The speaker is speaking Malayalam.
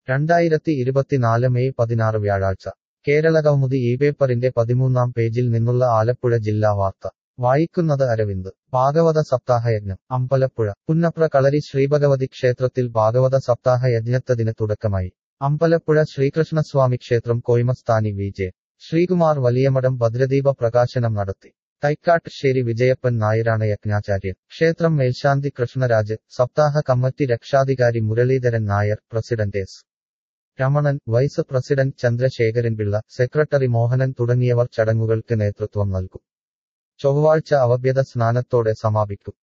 രണ്ടായിരത്തി ഇരുപത്തിനാല് മെയ് പതിനാറ് വ്യാഴാഴ്ച കേരളകൗമുദി ഈ പേപ്പറിന്റെ പതിമൂന്നാം പേജിൽ നിന്നുള്ള ആലപ്പുഴ ജില്ലാ വാർത്ത വായിക്കുന്നത് അരവിന്ദ് ഭാഗവത സപ്താഹയജ്ഞം അമ്പലപ്പുഴ പുന്നപ്ര കളരി ശ്രീഭഗവതി ക്ഷേത്രത്തിൽ ഭാഗവത സപ്താഹ യജ്ഞത്തതിന് തുടക്കമായി അമ്പലപ്പുഴ ശ്രീകൃഷ്ണസ്വാമി ക്ഷേത്രം കോയ്മസ്ഥാനി വി ജെ ശ്രീകുമാർ വലിയമഠം ഭദ്രദീപ പ്രകാശനം നടത്തി തൈക്കാട്ടുശ്ശേരി വിജയപ്പൻ നായരാണ് യജ്ഞാചാര്യൻ ക്ഷേത്രം മേൽശാന്തി കൃഷ്ണരാജ് സപ്താഹ കമ്മിറ്റി രക്ഷാധികാരി Muraleedharan Nair president S Ramanan vice president Chandrasekharan Pillai secretary Mohanan തുടങ്ങിയവർ ചടങ്ങുകൾക്ക് നേതൃത്വം നൽകും ചൊവ്വാഴ്ച അവഭ്യത സ്നാനത്തോടെ സമാപിക്കും